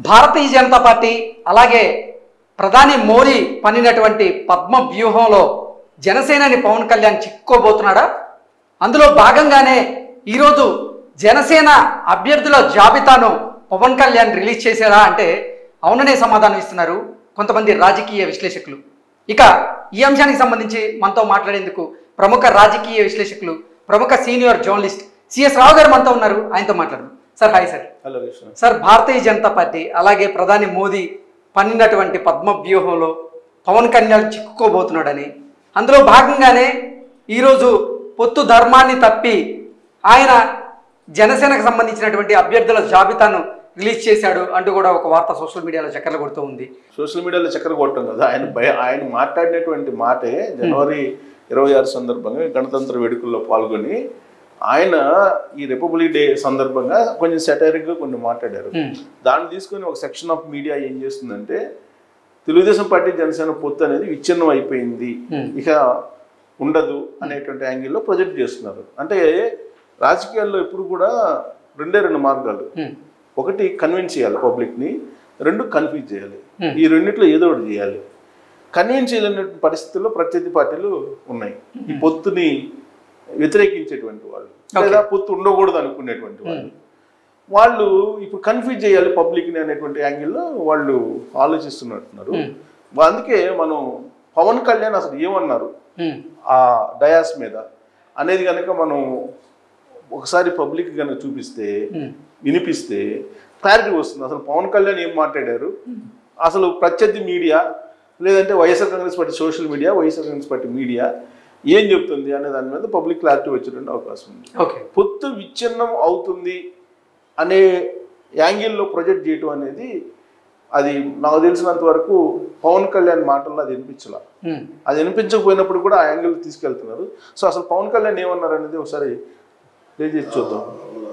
భారతీయ జనతా పార్టీ అలాగే ప్రధాని మోదీ పన్నినటువంటి పద్మ వ్యూహంలో జనసేనని పవన్ కళ్యాణ్ చిక్కుకోబోతున్నాడా అందులో భాగంగానే ఈరోజు జనసేన అభ్యర్థుల జాబితాను పవన్ కళ్యాణ్ రిలీజ్ చేశారా అంటే అవుననే సమాధానం ఇస్తున్నారు కొంతమంది రాజకీయ విశ్లేషకులు ఇక ఈ అంశానికి సంబంధించి మనతో మాట్లాడేందుకు ప్రముఖ రాజకీయ విశ్లేషకులు ప్రముఖ సీనియర్ జర్నలిస్ట్ సిఎస్ రావు గారు మనతో ఉన్నారు ఆయనతో మాట్లాడదాం sir hi sir hello Krishna sir Bharatiya Janata Party అలాగే ప్రధాని మోదీ పన్నినటువంటి పద్మ వ్యూహంలో పవన్ కళ్యాణ్ చిక్కుకోబోతున్నాడని అందులో భాగంగానే ఈరోజు పొత్తు ధర్మాన్ని తప్పి ఆయన జనసేనకు సంబంధించినటువంటి అభ్యర్థుల జాబితాను రిలీజ్ చేశాడు అంటూ కూడా ఒక వార్త సోషల్ మీడియాలో చక్కర్లు కొడుతూ ఉంది సోషల్ మీడియాలో చక్కెర కొట్టం కదా ఆయన భయ ఆయన మాట్లాడినటువంటి మాటే జనవరి ఇరవై ఆరు సందర్భంగా గణతంత్ర వేడుకల్లో పాల్గొని ఆయన ఈ రిపబ్లిక్ డే సందర్భంగా కొంచెం సెటైరిక్గా కొన్ని మాట్లాడారు Hmm. దాన్ని తీసుకొని ఒక సెక్షన్ ఆఫ్ మీడియా ఏం చేస్తుందంటే తెలుగుదేశం పార్టీ జనసేన పొత్తు అనేది విచ్ఛిన్నం అయిపోయింది Hmm. ఇక ఉండదు అనేటువంటి యాంగిల్లో ప్రొజెక్ట్ చేస్తున్నారు అంటే రాజకీయాల్లో ఎప్పుడు కూడా రెండే రెండు మార్గాలు హ్మ్. ఒకటి కన్విన్స్ చేయాలి పబ్లిక్ని రెండు కన్ఫ్యూజ్ చేయాలి Hmm. ఈ రెండిట్లో ఏదో ఒకటి చేయాలి కన్విన్స్ చేయలేని పరిస్థితుల్లో ప్రత్యర్థి పార్టీలు ఉన్నాయి ఈ పొత్తుని వ్యతిరేకించేటువంటి వాళ్ళు Okay. లేదా పొత్తు ఉండకూడదు అనుకునేటువంటి వాళ్ళు వాళ్ళు ఇప్పుడు కన్ఫ్యూజ్ చేయాలి పబ్లిక్ని అనేటువంటి యాంగిల్లో వాళ్ళు ఆలోచిస్తున్నట్టున్నారు Hmm. అందుకే మనం పవన్ కళ్యాణ్ అసలు ఏమన్నారు హ్మ్. ఆ డయాస్ మీద అనేది కనుక మనం ఒకసారి పబ్లిక్ కనుక చూపిస్తే హ్మ్. వినిపిస్తే క్లారిటీ వస్తుంది అసలు పవన్ కళ్యాణ్ ఏం మాట్లాడారు అసలు ప్రత్యర్థి మీడియా లేదంటే YSR Congress Party social media YSR Congress Party media ఏం చెప్తుంది అనే దాని మీద పబ్లిక్ క్లారిటీ వచ్చేటువంటి అవకాశం ఉంది ఓకే పొత్తు విచ్ఛిన్నం అవుతుంది అనే యాంగిల్లో ప్రొజెక్ట్ చేయటం అనేది అది నాకు తెలిసినంత వరకు పవన్ కళ్యాణ్ మాటల్లో అది వినిపించాల హ్మ్. అది వినిపించకపోయినప్పుడు కూడా ఆ యాంగిల్ తీసుకెళ్తున్నారు సో అసలు పవన్ కళ్యాణ్ ఏమన్నారు అనేది ఒకసారి తెలియజేసి చూద్దాం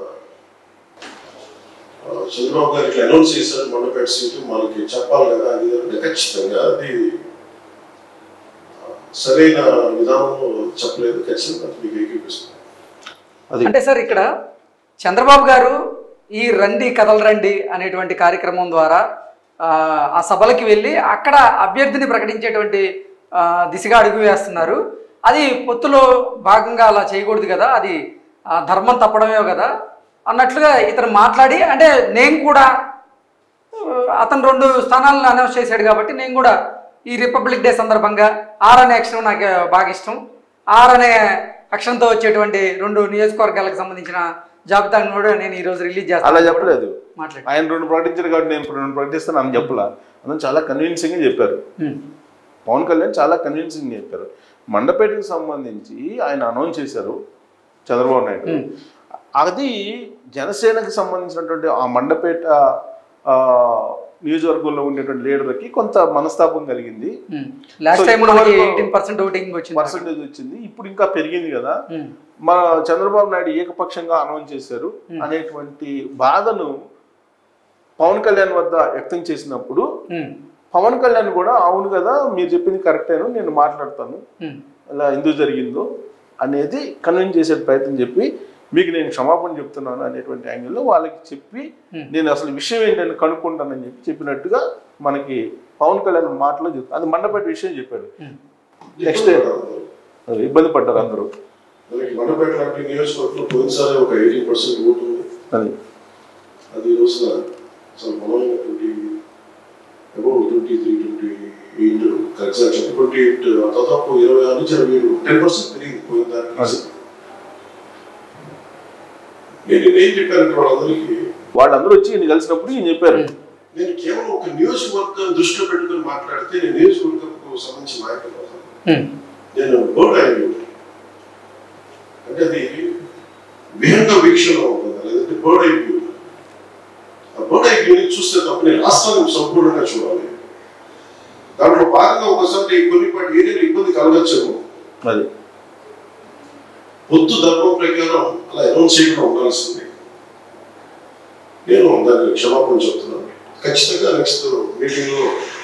ఆ, చంద్రబాబు గారు ఇట్లా అనౌన్స్ చేశారు మండపేట సీటు మనకి చెప్పాలి కదా అది ఇది అంటే ఖచ్చితంగా అది ఆ, సరైన విధానంలో చెప్పలేదు ఖచ్చితంగా అది మీకు ఏకీపిస్తుంది అది అంటే సార్ ఇక్కడ చంద్రబాబు గారు ఈ రండి కథలు రండి అనేటువంటి కార్యక్రమం ద్వారా ఆ, ఆ సభలకి వెళ్ళి అక్కడ అభ్యర్థిని ప్రకటించేటువంటి ఆ, దిశగా అడుగు వేస్తున్నారు అది పొత్తులో భాగంగా అలా చేయకూడదు కదా అది ఆ, ధర్మం తప్పడమే కదా అన్నట్లుగా ఇతను మాట్లాడి అంటే నేను కూడా ఆ, అతను రెండు స్థానాలను అనౌన్స్ చేశాడు కాబట్టి నేను కూడా ఈ రిపబ్లిక్ డే సందర్భంగా ఆర్ అనే అక్షరం నాకు బాగా ఇష్టం ఆర్ అనే అక్షరంతో వచ్చేటువంటి రెండు నియోజకవర్గాలకు సంబంధించిన జాబితాను కూడా నేను ఈ రోజు రిలీజ్ చేస్తాను అలా చెప్పలేదు మాట్లాడి ఆయన రెండు ప్రకటించారు కాబట్టి నేను రెండు ప్రకటిస్తాను అని చెప్పలా అందులో చాలా కన్విన్సింగ్గా చెప్పారు పవన్ కళ్యాణ్ చాలా కన్విన్సింగ్ చెప్పారు మండపేటకి సంబంధించి ఆయన అనౌన్స్ చేశారు చంద్రబాబు నాయుడు Hmm. అది జనసేనకి సంబంధించినటువంటి ఆ మండపేట ఆ, నియోజకవర్గంలో ఉండేటువంటి లీడర్కి కొంత మనస్తాపం కలిగింది లాస్ట్ So, టైం ఇప్పటి మనకి వరకు ఎయిటీన్ పర్సెంట్ ఓటింగ్ వచ్చింది పర్సంటేజ్ వచ్చింది ఇప్పుడు ఇంకా పెరిగింది కదా ఉమ్, మన చంద్రబాబు నాయుడు ఏకపక్షంగా అనౌన్స్ చేశారు అనేటువంటి బాధను పవన్ కళ్యాణ్ వద్ద వ్యక్తం చేసినప్పుడు ఉమ్, పవన్ కళ్యాణ్ కూడా అవును కదా మీరు చెప్పింది కరెక్టేను నేను మాట్లాడతాను ఉమ్, అలా ఎందుకు జరిగిందో అనేది కన్విన్స్ చేసే ప్రయత్నం చెప్పి మీకు నేను క్షమాపణ చెప్తున్నాను అనేటువంటి యాంగిల్లో వాళ్ళకి చెప్పి Hmm. నేను అసలు విషయం ఏంటని కనుక్కుంటానని చెప్పి చెప్పినట్టుగా మనకి పవన్ కళ్యాణ్ మాటలో చెప్తాను అది మండపేట విషయం చెప్పాడు ఉమ్. Next. ఇబ్బంది పడతారు. అది ఇబ్బంది పడ్డారు అందరూ మనకి మండపేట లాంటి నియోజకవర్గంలో పోయినసారి ఒక ఎయిటీన్ పర్సెంట్ ఓటు ఉంది అది అది ఈ రోజున అసలు బలమైనటువంటి above twenty three twenty eight కరెక్ట్గా చెప్పి ట్వంటీ ఎయిట్ దాదాపు ఇరవై ఆరు నుంచి ఇరవై ఏడు టెన్ పర్సెంట్ పెరిగింది పోయిన దానికి అది. నేను ఏం చెప్పానంటే వాళ్ళందరికీ వాళ్ళందరూ వచ్చి ఈయన కలిసినప్పుడు ఈయన చెప్పారు నేను కేవలం ఒక నియోజకవర్గం దృష్టిలో పెట్టుకుని మాట్లాడితే నేను నియోజకవర్గంకు సంబంధించిన నాయకులు అవుతాను. ఉమ్, నేను బోర్డు అయ్యి అంటే అది విహంగ వీక్షణ ఉంటుంది లేదంటే బోర్డ్ ఐ వ్యూ ఆ బోర్డ్ ఐ వ్యూని చూస్తే తప్ప నేను రాష్ట్రాన్ని సంపూర్ణంగా చూడాలి దాంట్లో భాగంగా ఒకసారి కొన్ని పాటి ఏరియాలో ఇబ్బంది కలగచ్చేమో అది పొద్దు ధర్మం ప్రకారం అలా అనౌన్స్ చేయకుండా ఉండాల్సింది నేను దానికి క్షమాపణ చెప్తున్నాను ఖచ్చితంగా నెక్స్ట్ మీటింగ్లో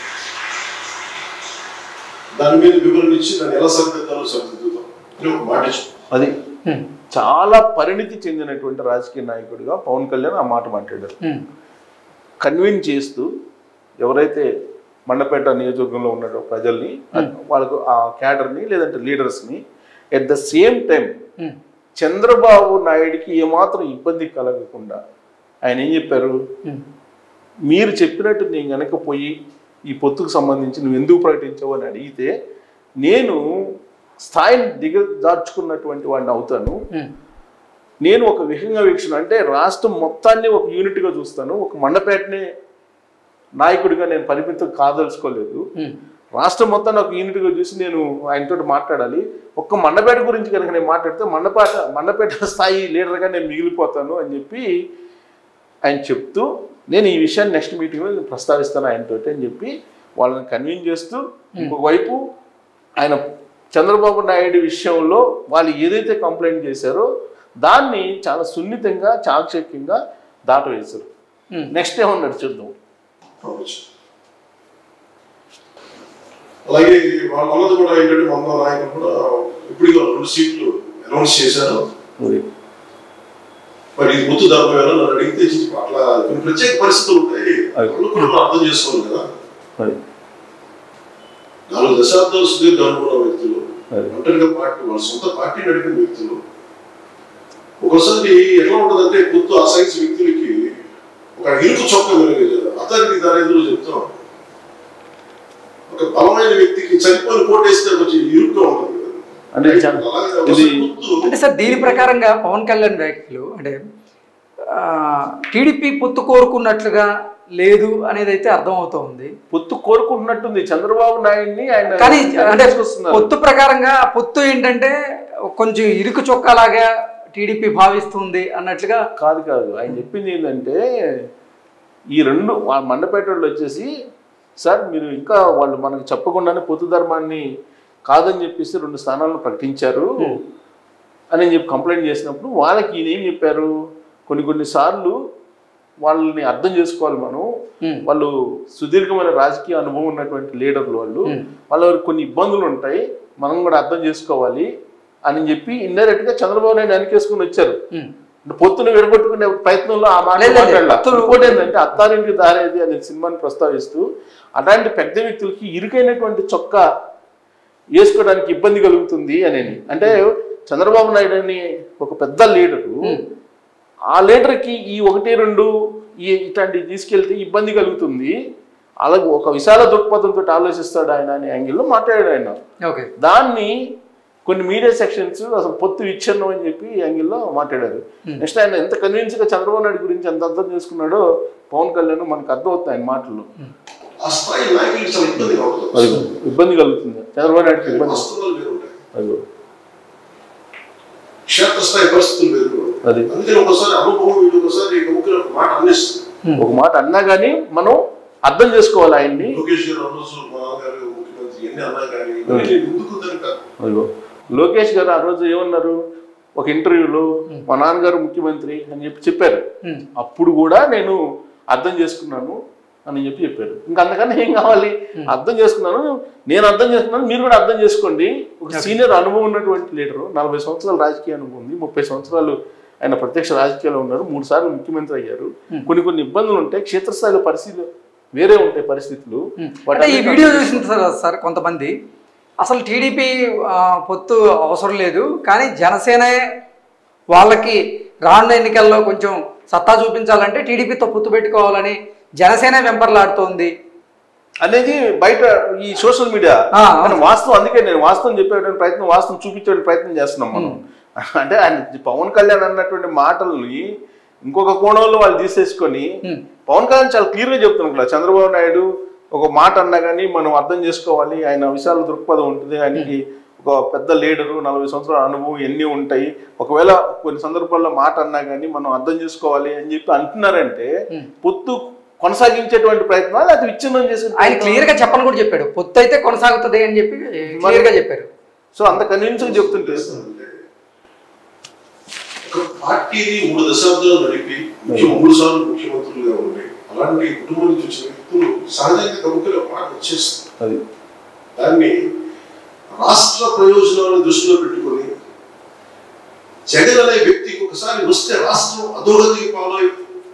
దాని మీద వివరణ ఇచ్చి దాన్ని ఎలా సరిదిద్దాలో సరిదిద్దుతాం అని ఒక మాట ఇచ్చాను. అది ఉమ్, చాలా పరిణితి చెందినటువంటి రాజకీయ నాయకుడిగా పవన్ కళ్యాణ్ ఆ మాట మాట్లాడారు ఉమ్, కన్విన్స్ చేస్తూ ఎవరైతే మండపేట నియోజకవర్గంలో ఉన్న ప్రజల్ని వాళ్ళకు ఆ క్యాడర్ని లేదంటే లీడర్స్ని at the same time um, Chandrababu నాయుడికి ఏమాత్రం ఇబ్బంది కలగకుండా ఆయన ఏం చెప్పారు ఉమ్, మీరు చెప్పినట్టు నేను గనక పోయి ఈ పొత్తుకు సంబంధించి నువ్వు ఎందుకు ప్రకటించావు అని అడిగితే నేను స్థాయిని దిగజార్చుకున్నటువంటి వాడిని అవుతాను ఉమ్, నేను ఒక విహంగ వీక్షణ అంటే రాష్ట్రం మొత్తాన్ని ఒక యూనిట్గా చూస్తాను ఒక మండపేటనే నాయకుడిగా నేను పరిమితం కాదలుచుకోలేదు ఉమ్, రాష్ట్రం మొత్తాన్ని ఒక యూనిట్గా చూసి నేను ఆయనతో మాట్లాడాలి ఒక్క మండపేట గురించి కనుక నేను మాట్లాడితే మండపేట మండపేట స్థాయి లీడర్గా నేను మిగిలిపోతాను అని చెప్పి ఆయన చెప్తూ నేను ఈ విషయాన్ని నెక్స్ట్ మీటింగ్లో నేను ప్రస్తావిస్తాను ఆయనతో అని చెప్పి వాళ్ళని కన్విన్స్ చేస్తూ ఇంకొక వైపు ఆయన చంద్రబాబు నాయుడు విషయంలో వాళ్ళు ఏదైతే కంప్లైంట్ చేశారో దాన్ని చాలా సున్నితంగా చాకచక్యంగా దాటవేశారు ఉమ్. నెక్స్ట్ ఏమన్నాడు చూద్దాం పంపించు అలాగే వాళ్ళ అన్నది కూడా ఏంటంటే వంద నాయకులు కూడా ఇప్పుడు రెండు సీట్లు అనౌన్స్ చేశారు మరి ఇది గుర్తు దాపేయాలో నన్ను అడిగితే చేసి అట్లా కొన్ని ప్రత్యేక పరిస్థితులు ఉంటాయి అది. వాళ్ళు కూడా మనం అర్థం చేసుకోవాలి కదా అది నాలుగు దశాబ్దాలు సుదీర్ఘ అనుకున్న వ్యక్తులు అది. ఒంటరిగా పార్టీ వాళ్ళ సొంత పార్టీ నడిపిన వ్యక్తులు ఒకసారి ఎట్లా ఉంటుందంటే కొత్త అసైన్స్ వ్యక్తులకి ఒక ఇరుకు చొక్క కలిగేది అతనికి దాని ఎదురు చెప్తాం ఒక బలమైన వ్యక్తికి చనిపోయిన కోటేస్తే కొంచెం ఇరుగ్గా ఉంటుంది కదా. అంటే చా- అలాగే ఇది ఒకసారి గుర్తు అంటే సార్ దీని ప్రకారంగా పవన్ కళ్యాణ్ వ్యాఖ్యలు అంటే టీడీపీ పొత్తు కోరుకున్నట్లుగా లేదు అనేది అయితే అర్థం అవుతోంది పొత్తు కోరుకుంటున్నట్టుంది చంద్రబాబు నాయుడిని ఆయన కానీ అంటే తీసుకొస్తున్నారు. పొత్తు ప్రకారంగా పొత్తు ఏంటంటే కొంచెం ఇరుకు చొక్కాలాగా టీడీపీ భావిస్తుంది అన్నట్లుగా కాదు కాదు ఆయన చెప్పింది ఏంటంటే ఈ రెండు ఆ మండపేట వాళ్ళు వచ్చేసి సార్ మీరు ఇంకా వాళ్ళు మనకు చెప్పకుండానే పొత్తు ధర్మాన్ని కాదని చెప్పేసి రెండు స్థానాలను ప్రకటించారు అని చెప్పి కంప్లైంట్ చేసినప్పుడు వాళ్ళకి ఈయన ఏం చెప్పారు కొన్ని కొన్ని సార్లు వాళ్ళని అర్థం చేసుకోవాలి మనం ఉమ్, వాళ్ళు సుదీర్ఘమైన రాజకీయ అనుభవం ఉన్నటువంటి లీడర్లు వాళ్ళు ఉమ్, వాళ్ళ కొన్ని ఇబ్బందులు ఉంటాయి మనం కూడా అర్థం చేసుకోవాలి అని చెప్పి ఇండైరెక్ట్ గా చంద్రబాబు నాయుడు వెనకేసుకుని వచ్చారు ఉమ్, అంటే పొత్తును విడగొట్టుకునే ప్రయత్నంలో ఆ మాట లేదు, లేదు, మాట్లాడాల. పొత్తు- ఇంకోటి ఏంటంటే అత్తారింటికి దారేది అనే సినిమాని ప్రస్తావిస్తూ అలాంటి పెద్ద వ్యక్తులకి ఇరుకైనటువంటి చొక్కా వేసుకోవడానికి ఇబ్బంది కలుగుతుంది అనేది అంటే చంద్రబాబు నాయుడు అని ఒక పెద్ద లీడరు ఉమ్, ఆ లీడర్కి ఈ ఒకటి రెండు ఈ ఇట్లాంటివి తీసుకెళ్తే ఇబ్బంది కలుగుతుంది అలాగే ఒక విశాల దృక్పథంతో ఆలోచిస్తాడు ఆయన అనే యాంగిల్లో మాట్లాడాడు ఆయన ఓకే దాన్ని కొన్ని మీడియా సెక్షన్స్ అసలు పొత్తు విచ్ఛిన్నం అని చెప్పి ఈ యాంగిల్లో మాట్లాడారు నెక్స్ట్ ఆయన ఎంత కన్విన్స్ గా చంద్రబాబు నాయుడు గురించి ఎంత అర్థం చేసుకున్నాడో పవన్ కళ్యాణ్ మనకు అర్థమవుతుంది ఆయన మాటల్లో ఆ స్థాయి నాయకులకి చాలా ఇబ్బందిగా ఉంటుంది అదిగో ఇబ్బంది కలుగుతుంది చంద్రబాబు నాయుడుకి ఇబ్బంది వాస్తవాలు వేరు ఉంటాయి అదిగో క్షేత్రస్థాయి పరిస్థితులు వేరు అది అందుకని ఒకసారి అనుభవం వీళ్ళు ఒకసారి ముగ్గురు ఒక మాట అన్నేస్తుంది ఒక మాట అన్నా కానీ మనం అర్థం చేసుకోవాలి ఆయన్ని లోకేష్ గారు అన్నసు మా నాన్నగారు ముఖ్యమంత్రి ఎన్ని అన్నా కానీ ఇవన్నీ నేను ఎందుకు కనుక అదిగో లోకేష్ గారు ఆ రోజు ఏమన్నారు ఒక ఇంటర్వ్యూలో మా నాన్నగారు ముఖ్యమంత్రి అని చెప్పి చెప్పారు ఉమ్, అప్పుడు కూడా నేను అర్థం చేసుకున్నాను అని చెప్పి చెప్పారు ఇంకా అంతకన్నా ఏం కావాలి అర్థం చేసుకున్నాను నేను అర్థం చేసుకున్నాను మీరు కూడా అర్థం చేసుకోండి ఒక సీనియర్ అనుభవం ఉన్నటువంటి లీడరు నలభై సంవత్సరాల రాజకీయ అనుభవం ఉంది ముప్పై సంవత్సరాలు ఆయన ప్రత్యక్ష రాజకీయాల్లో ఉన్నారు మూడు సార్లు ముఖ్యమంత్రి అయ్యారు కొన్ని కొన్ని ఇబ్బందులు ఉంటాయి క్షేత్రస్థాయిలో పరిస్థితులు వేరే ఉంటాయి పరిస్థితులు ఉమ్. వాటి అంటే ఈ అన్నిటిని వీడియో అర్థం చూసిన తర్వాత సార్ కొంతమంది అసలు టీడీపీ ఆ, పొత్తు అవసరం లేదు కానీ జనసేనే వాళ్ళకి రానున్న ఎన్నికల్లో కొంచెం సత్తా చూపించాలంటే టీడీపీతో పొత్తు పెట్టుకోవాలని జనసేన వెంపర్లాడుతోంది అనేది బయట ఈ సోషల్ మీడియా ఆ, కానీ వాస్తవం అందుకే నేను వాస్తవం చెప్పేటువంటి ప్రయత్నం వాస్తవం చూపించే ప్రయత్నం చేస్తున్నాం మనం అంటే ఆయన పవన్ కళ్యాణ్ అన్నటువంటి మాటల్ని ఇంకొక కోణంలో వాళ్ళు తీసేసుకొని ఉమ్, పవన్ కళ్యాణ్ చాలా క్లియర్ గా చెప్తున్నాం కదా చంద్రబాబు నాయుడు ఒక మాట అన్నా కానీ మనం అర్థం చేసుకోవాలి ఆయన విశాల దృక్పథం ఉంటుంది ఆయనకి ఒక పెద్ద లీడరు నలభై సంవత్సరాల అనుభవం ఎన్ని ఉంటాయి ఒకవేళ కొన్ని సందర్భాల్లో మాట అన్నా కానీ మనం అర్థం చేసుకోవాలి అని చెప్పి అంటున్నారంటే ఉమ్. పొత్తు కొనసాగించేటువంటి ప్రయత్నాలు అది విచ్ఛిన్నం చేసే ఆయన క్లియర్ గా చెప్పని కూడా చెప్పాడు పొత్తు అయితే కొనసాగుతుంది అని చెప్పి క్లియర్ గా చెప్పారు సో అంత కన్విన్స్ చెప్తుంటే చేస్తానంటే ఒక పార్టీని మూడు దశాబ్దాలు నడిపి ముఖ్య మూడు సార్లు ముఖ్యమంత్రులుగా ఉండి అలాంటి కుటుంబం నుంచి వచ్చిన వ్యక్తులు సహజంగా కముకలు మాట వచ్చేస్తుంది అది దాన్ని రాష్ట్ర ప్రయోజనాలను దృష్టిలో పెట్టుకొని జగన్ అనే వ్యక్తికి ఒకసారి వస్తే రాష్ట్రం అధోగతికి పాలై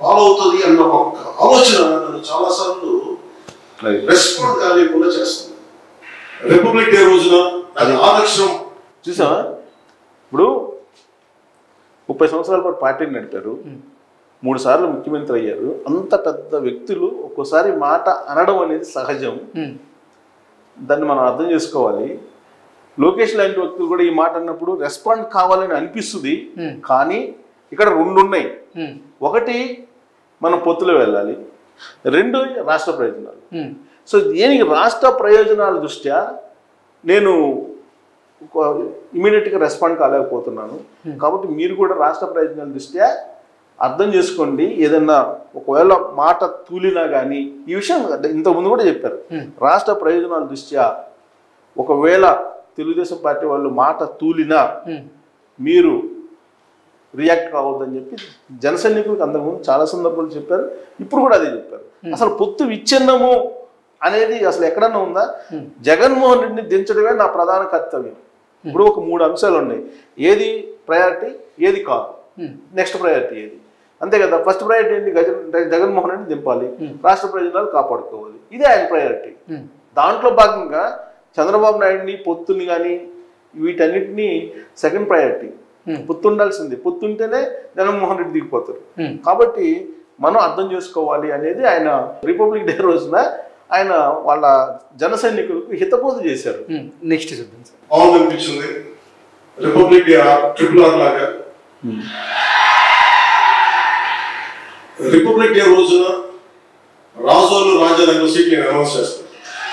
ఫాలో అవుతుంది అన్న ఒక ఆలోచన నన్ను చాలాసార్లు రెస్పాండ్ కాలేకుండా చేస్తుంది రిపబ్లిక్ డే రోజున అది ఆదర్శం చూసావా ఇప్పుడు ముప్పై సంవత్సరాల పాటు పార్టీని నడిపారు మూడు సార్లు ముఖ్యమంత్రి అయ్యారు అంత పెద్ద వ్యక్తులు ఒక్కోసారి మాట అనడం అనేది సహజం ఉమ్, దాన్ని మనం అర్థం చేసుకోవాలి లోకేష్ లాంటి వ్యక్తులు కూడా ఈ మాట అన్నప్పుడు రెస్పాండ్ కావాలని అనిపిస్తుంది Hmm. కానీ ఇక్కడ రెండు ఉన్నాయి ఉమ్, ఒకటి మనం పొత్తులో వెళ్ళాలి రెండు రాష్ట్ర ప్రయోజనాలు ఉమ్, సో దేనికి రాష్ట్ర ప్రయోజనాల దృష్ట్యా నేను ఇమీడియట్గా రెస్పాండ్ కాలేకపోతున్నాను కాబట్టి మీరు కూడా రాష్ట్ర ప్రయోజనాల దృష్ట్యా అర్థం చేసుకోండి ఏదన్నా ఒకవేళ మాట తూలినా కానీ ఈ విషయం ఇంతకుముందు కూడా చెప్పారు Hmm. రాష్ట్ర ప్రయోజనాల దృష్ట్యా ఒకవేళ తెలుగుదేశం పార్టీ వాళ్ళు మాట తూలినా ఉమ్, మీరు రియాక్ట్ కావద్దని చెప్పి జన సైనికులకు అంతకుముందు చాలా సందర్భాలు చెప్పారు ఇప్పుడు కూడా అదే చెప్పారు అసలు పొత్తు విచ్ఛిన్నము అనేది అసలు ఎక్కడన్నా ఉందా Hmm. జగన్మోహన్ రెడ్డిని దించడమే నా ప్రధాన కర్తవ్యం ఇప్పుడు ఒక మూడు అంశాలు ఉన్నాయి ఏది ప్రయారిటీ ఏది కాదు ఉమ్, నెక్స్ట్ ప్రయారిటీ ఏది అంతే కదా ఫస్ట్ ప్రయారిటీ ఏంటి గజ- జగన్మోహన్ రెడ్డిని దింపాలి Hmm. రాష్ట్ర ప్రయోజనాలు కాపాడుకోవాలి ఇదే ఆయన ప్రయారిటీ ఉమ్, దాంట్లో భాగంగా చంద్రబాబు నాయుడిని పొత్తుని కానీ వీటన్నిటిని సెకండ్ ప్రయారిటీ Hmm. పొత్తు ఉండాల్సింది పొత్తు ఉంటేనే జగన్మోహన్ రెడ్డి దిగిపోతారు ఉమ్. కాబట్టి మనం అర్థం చేసుకోవాలి అనేది ఆయన రిపబ్లిక్ డే రోజున ఆయన వాళ్ళ జన సైనికులకు హితబోధ చేశారు ఉమ్, నెక్స్ట్ చూద్దాం సార్ బాగుంది అనిపించింది రిపబ్లిక్ డే ట్రిపుల్ ఆర్ లాగా రిపబ్లిక్ డే రోజున రాజోలు రాజానగర్ సీట్ నేను అనౌన్స్ చేస్తాను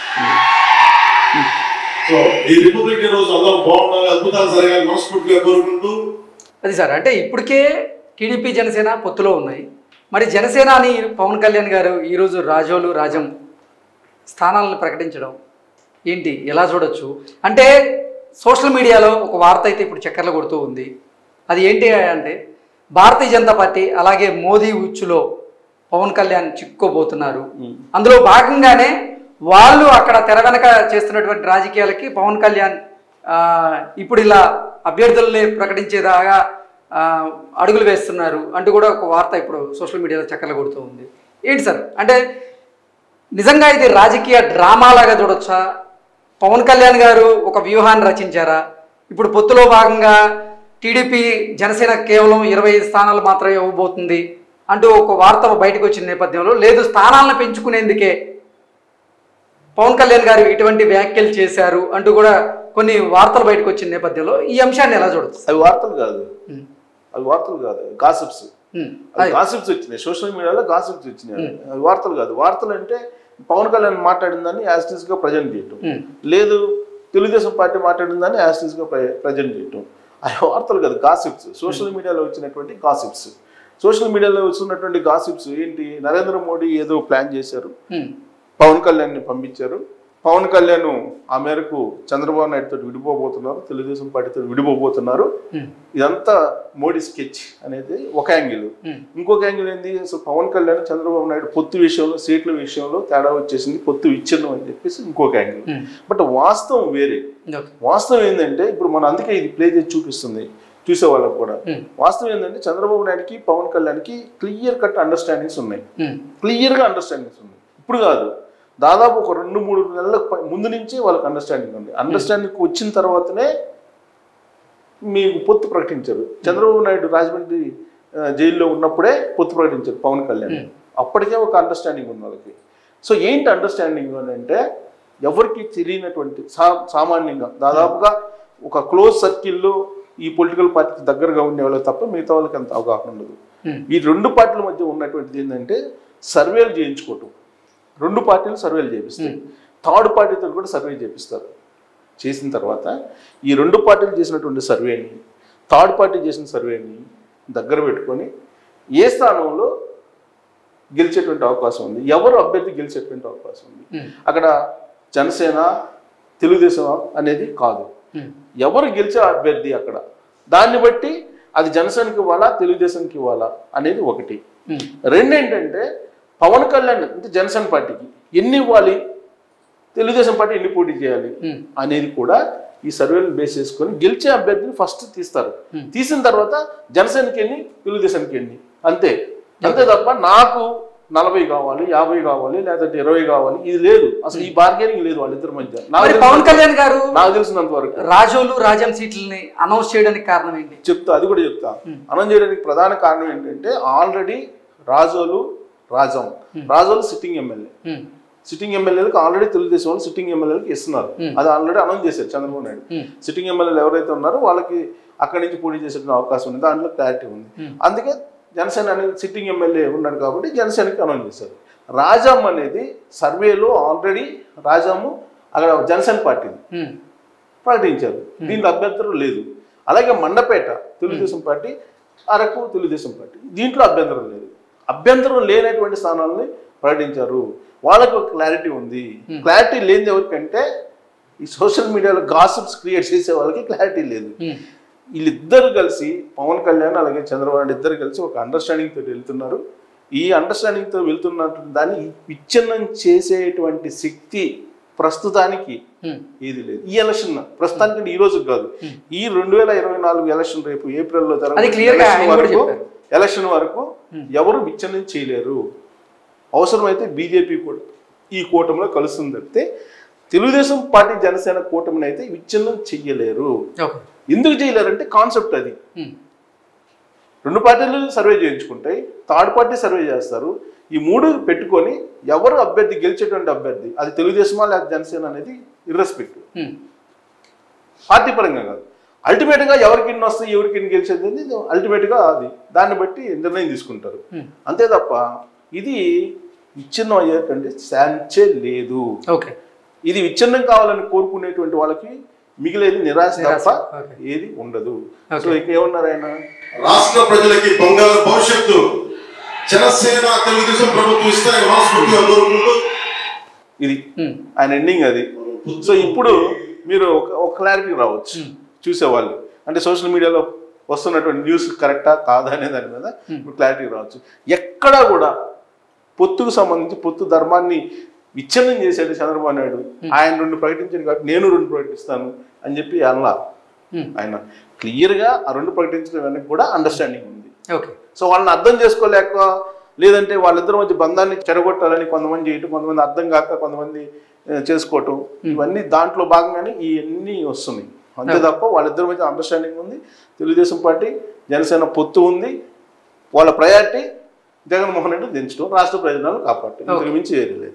సో ఈ రిపబ్లిక్ డే రోజు అందరం బాగుండాలి అద్భుతాలు జరగాలి మనస్ఫూర్తిగా కోరుకుంటూ అది సార్ అంటే ఇప్పటికే టీడీపీ జనసేన పొత్తులో ఉన్నాయి మరి జనసేన అని పవన్ కళ్యాణ్ గారు ఈరోజు రాజోలు రాజం స్థానాలను ప్రకటించడం ఏంటి ఎలా చూడొచ్చు అంటే సోషల్ మీడియాలో ఒక వార్త అయితే ఇప్పుడు చక్కర్లు కొడుతూ ఉంది అది ఏంటి అంటే భారతీయ జనతా పార్టీ అలాగే మోదీ ఉచ్చులో పవన్ కళ్యాణ్ చిక్కుకోబోతున్నారు అందులో భాగంగానే వాళ్ళు అక్కడ తెర వెనక చేస్తున్నటువంటి రాజకీయాలకి పవన్ కళ్యాణ్ ఆ, ఇప్పుడు ఇలా అభ్యర్థుల్ని ప్రకటించేదాగా ఆ, అడుగులు వేస్తున్నారు అంటూ కూడా ఒక వార్త ఇప్పుడు సోషల్ మీడియాలో చక్కర్లు కొడుతూ ఉంది ఏంటి సార్ అంటే నిజంగా ఇది రాజకీయ డ్రామా లాగా చూడొచ్చా పవన్ కళ్యాణ్ గారు ఒక వ్యూహాన్ని రచించారా ఇప్పుడు పొత్తులో భాగంగా టీడీపీ జనసేన కేవలం ఇరవై ఐదు స్థానాలు మాత్రమే ఇవ్వబోతుంది అంటూ ఒక వార్త బయటకు వచ్చిన నేపథ్యంలో లేదు స్థానాలను పెంచుకునేందుకే పవన్ కళ్యాణ్ గారు ఇటువంటి వ్యాఖ్యలు చేశారు అంటూ కూడా కొన్ని వార్తలు బయటకు వచ్చిన నేపథ్యంలో ఈ అంశాన్ని ఎలా చూడొచ్చు అవి వార్తలు కాదు ఉమ్, అవి వార్తలు కాదు గాసిప్స్ ఉమ్, అవి అది. గాసిప్స్ వచ్చినాయి సోషల్ మీడియాలో గాసిప్స్ వచ్చినాయి అవి వార్తలు కాదు వార్తలు అంటే పవన్ కళ్యాణ్ మాట్లాడిన దాన్ని యాస్టిస్ గా ప్రజెంట్ చేయటం ఉమ్, లేదు తెలుగుదేశం పార్టీ మాట్లాడిన దాన్ని యాస్టిస్ గా ప్రజెంట్ చేయటం అవి వార్తలు కాదు గాసిప్స్ సోషల్ మీడియాలో వచ్చినటువంటి గాసిప్స్ సోషల్ మీడియాలో వచ్చినటువంటి గాసిప్స్ ఏంటి నరేంద్ర మోడీ ఏదో ప్లాన్ చేశారు ఉమ్, పవన్ కళ్యాణ్ని పంపించారు పవన్ కళ్యాణ్ ఆ మేరకు చంద్రబాబు నాయుడుతో విడిపోబోతున్నారు తెలుగుదేశం పార్టీతో విడిపోబోతున్నారు ఉమ్, ఇదంతా మోడీ స్కెచ్ అనేది ఒక యాంగిల్ ఉమ్, ఇంకొక యాంగిల్ ఏంది అసలు పవన్ కళ్యాణ్ చంద్రబాబు నాయుడు పొత్తు విషయంలో సీట్ల విషయంలో తేడా వచ్చేసింది పొత్తు విచ్ఛిన్నం అని చెప్పేసి ఇంకొక యాంగిల్ ఉమ్, బట్ వాస్తవం వేరే ఓకే. వాస్తవం ఏంటంటే ఇప్పుడు మనం అందుకే ఇది ప్లే చేసి చూపిస్తుంది చూసే వాళ్ళకు కూడా ఉమ్, వాస్తవం ఏంటంటే చంద్రబాబు నాయుడుకి పవన్ కళ్యాణ్కి క్లియర్ కట్ అండర్స్టాండింగ్స్ ఉన్నాయి ఉమ్, క్లియర్గా అండర్స్టాండింగ్స్ ఉన్నాయి ఇప్పుడు కాదు దాదాపు ఒక రెండు మూడు నెలల పై- ముందు నుంచి వాళ్ళకి అండర్స్టాండింగ్ ఉంది అండర్స్టాండింగ్ వచ్చిన తర్వాతనే మీకు పొత్తు ప్రకటించారు చంద్రబాబు నాయుడు రాజమండ్రి ఆ, జైల్లో ఉన్నప్పుడే పొత్తు ప్రకటించారు పవన్ కళ్యాణ్ అప్పటికే ఒక అండర్స్టాండింగ్ ఉంది వాళ్ళకి సో ఏంటి అండర్స్టాండింగ్ అని అంటే ఎవరికి తెలియనటువంటి సా సామాన్యంగా దాదాపుగా ఒక క్లోజ్ సర్కిల్లో ఈ పొలిటికల్ పార్టీకి దగ్గరగా ఉండే వాళ్ళు తప్ప మిగతా వాళ్ళకి అంత అవగాహన ఉండదు ఉమ్, ఈ రెండు పార్టీల మధ్య ఉన్నటువంటిది ఏంటంటే సర్వేలు చేయించుకోవటం రెండు పార్టీలు సర్వేలు చేపిస్తాయి థర్డ్ పార్టీతో కూడా సర్వే చేపిస్తారు చేసిన తర్వాత ఈ రెండు పార్టీలు చేసినటువంటి సర్వేని థర్డ్ పార్టీ చేసిన సర్వేని దగ్గర పెట్టుకొని ఏ స్థానంలో గెలిచేటువంటి అవకాశం ఉంది ఎవరు అభ్యర్థి గెలిచేటువంటి అవకాశం ఉంది ఉమ్, అక్కడ జనసేన తెలుగుదేశం అనేది కాదు ఉమ్, ఎవరు గెలిచే అభ్యర్థి అక్కడ దాన్ని బట్టి అది జనసేనకి ఇవ్వాలా తెలుగుదేశంకి ఇవ్వాలా అనేది ఒకటి ఉమ్, రెండేంటంటే పవన్ కళ్యాణ్ అంటే జనసేన పార్టీకి ఎన్ని ఇవ్వాలి తెలుగుదేశం పార్టీ ఎన్ని పోటీ చేయాలి ఉమ్, అనేది కూడా ఈ సర్వేలను బేస్ చేసుకొని గెలిచే అభ్యర్థిని ఫస్ట్ తీస్తారు Hmm. తీసిన తర్వాత జనసేనకి ఎన్ని తెలుగుదేశానికి ఎన్ని అంతే అంతే తప్ప నాకు నలభై కావాలి యాభై కావాలి లేదంటే ఇరవై కావాలి ఇది లేదు అసలు ఈ బార్గెనింగ్ లేదు వాళ్ళిద్దరి మధ్య నాకు మరి తెలిసినంత- పవన్ కళ్యాణ్ గారు నాకు తెలిసినంత వరకు రాజోలు రాజం సీట్లని అనౌన్స్ చేయడానికి కారణం ఏంటి చెప్తా అది కూడా చెప్తా అనౌన్స్ చేయడానికి ప్రధాన కారణం ఏంటంటే already Razole Rajam Razole sitting MLA um, sitting ఎమ్మెల్యేలకు ఆల్రెడీ తెలుగుదేశం వాళ్ళు సిట్టింగ్ ఎమ్మెల్యేలకు ఇస్తున్నారు అది ఆల్రెడీ అనౌన్స్ చేశారు చంద్రబాబు నాయుడు Hmm. సిట్టింగ్ ఎమ్మెల్యేలు ఎవరైతే ఉన్నారో వాళ్ళకి అక్కడి నుంచి పోటీ చేసే అవకాశం ఉంది దాంట్లో క్లారిటీ ఉంది అందుకే జనసేన అనేది సిట్టింగ్ ఎమ్మెల్యే ఉన్నాడు కాబట్టి జనసేనకి అనౌన్స్ చేశారు రాజాం అనేది సర్వేలో ఆల్రెడీ రాజాము అక్కడ జనసేన పార్టీది ఉమ్, ప్రకటించారు దీంట్లో అభ్యంతరం లేదు అలాగే మండపేట తెలుగుదేశం పార్టీ అరకు తెలుగుదేశం పార్టీ దీంట్లో అభ్యంతరం లేదు అభ్యంతరం లేనటువంటి స్థానాలని ప్రకటించారు వాళ్ళకి ఒక క్లారిటీ ఉంది క్లారిటీ లేనిది ఎవరికంటే ఈ సోషల్ మీడియాలో గాసిప్స్ క్రియేట్ చేసే వాళ్ళకి క్లారిటీ లేదు ఉమ్, వీళ్ళిద్దరు కలిసి పవన్ కళ్యాణ్ అలాగే చంద్రబాబు నాయుడు ఇద్దరు కలిసి ఒక అండర్స్టాండింగ్ తోటి వెళ్తున్నారు ఈ అండర్స్టాండింగ్ తో వెళ్తున్నటువంటి దాన్ని విచ్ఛిన్నం చేసేటువంటి శక్తి ప్రస్తుతానికి ఉమ్, ఏది లేదు ఈ ఎలక్షన్ ప్రస్తుతానికి ఈ రోజు కాదు ఈ రెండు వేల ఇరవై నాలుగు ఎలక్షన్ రేపు ఏప్రిల్లో అది clear గా ఆయన కూడా వరకు చెప్పారు. ఎలక్షన్ వరకు ఎవరు విచ్ఛిన్నం చేయలేరు అవసరమైతే బీజేపీ కూడా ఈ కూటమిలో కలుస్తుంది తప్పితే తెలుగుదేశం పార్టీ జనసేన కూటమిని అయితే విచ్ఛిన్నం చెయ్యలేరు ఓకే ఎందుకు చేయలేరంటే కాన్సెప్ట్ అది ఉమ్, రెండు పార్టీలు సర్వే చేయించుకుంటాయి థర్డ్ పార్టీ సర్వే చేస్తారు ఈ మూడు పెట్టుకొని ఎవరు అభ్యర్థి గెలిచేటువంటి అభ్యర్థి అది తెలుగుదేశమా లేదా జనసేన అనేది ఇర్రెస్పెక్టివ్ ఉమ్, పార్టీ పరంగా కాదు అల్టిమేట్ గా ఎవరికి ఎన్ని వస్తాయి ఎవరికి ఎన్ని గెలిచేది అనేది అల్టిమేట్ గా అది దాన్ని బట్టి నిర్ణయం తీసుకుంటారు Hmm. అంతే తప్ప ఇది విచ్ఛిన్నం అయ్యేటువంటి ఛాన్సే లేదు ఓకే ఇది విచ్ఛిన్నం కావాలని కోరుకునేటువంటి వాళ్ళకి మిగిలేది నిరాశ నిరాశ, తప్ప okay. ఏది ఉండదు Okay. సో ఇక ఏమన్నారు ఆయన రాష్ట్ర ప్రజలకి బంగారు భవిష్యత్తు జనసేన తెలుగుదేశం ప్రభుత్వం ఇస్తాయని మనస్ఫూర్తిగా కోరుకుంటూ ఇది ఉమ్, ఆయన ఎండింగ్ అది సో ఇప్పుడు మీరు ఒక ఒక క్లారిటీ రావచ్చు చూసేవాళ్ళు అంటే సోషల్ మీడియాలో వస్తున్నటువంటి న్యూస్ కరెక్టా కాదా అనే దాని మీద ఇప్పుడు క్లారిటీ రావచ్చు ఎక్కడా కూడా పొత్తుకు సంబంధించి పొత్తు ధర్మాన్ని విచ్ఛిన్నం చేశాడు చంద్రబాబు నాయుడు ఆయన రెండు ప్రకటించాడు కాబట్టి నేను రెండు ప్రకటిస్తాను అని చెప్పి అనలా ఉమ్, ఆయన క్లియర్గా ఆ రెండు ప్రకటించడం వెనక కూడా అండర్స్టాండింగ్ ఉంది ఓకే సో వాళ్ళని అర్థం చేసుకోలేక లేదంటే వాళ్ళిద్దరి మధ్య బంధాన్ని చెడగొట్టాలని కొంతమంది చేయటం కొంతమంది అర్థం కాక కొంతమంది ఆ, చేసుకోవటం ఇవన్నీ దాంట్లో భాగంగానే ఇవన్నీ వస్తున్నాయి అంతే తప్ప వాళ్ళిద్దరి మధ్య అండర్స్టాండింగ్ ఉంది తెలుగుదేశం పార్టీ జనసేన పొత్తు ఉంది వాళ్ళ ప్రయారిటీ జగన్మోహన్ రెడ్డి దించడం రాష్ట్ర ప్రయోజనాలు కాపాడటం ఇంతకు మించి ఏది లేదు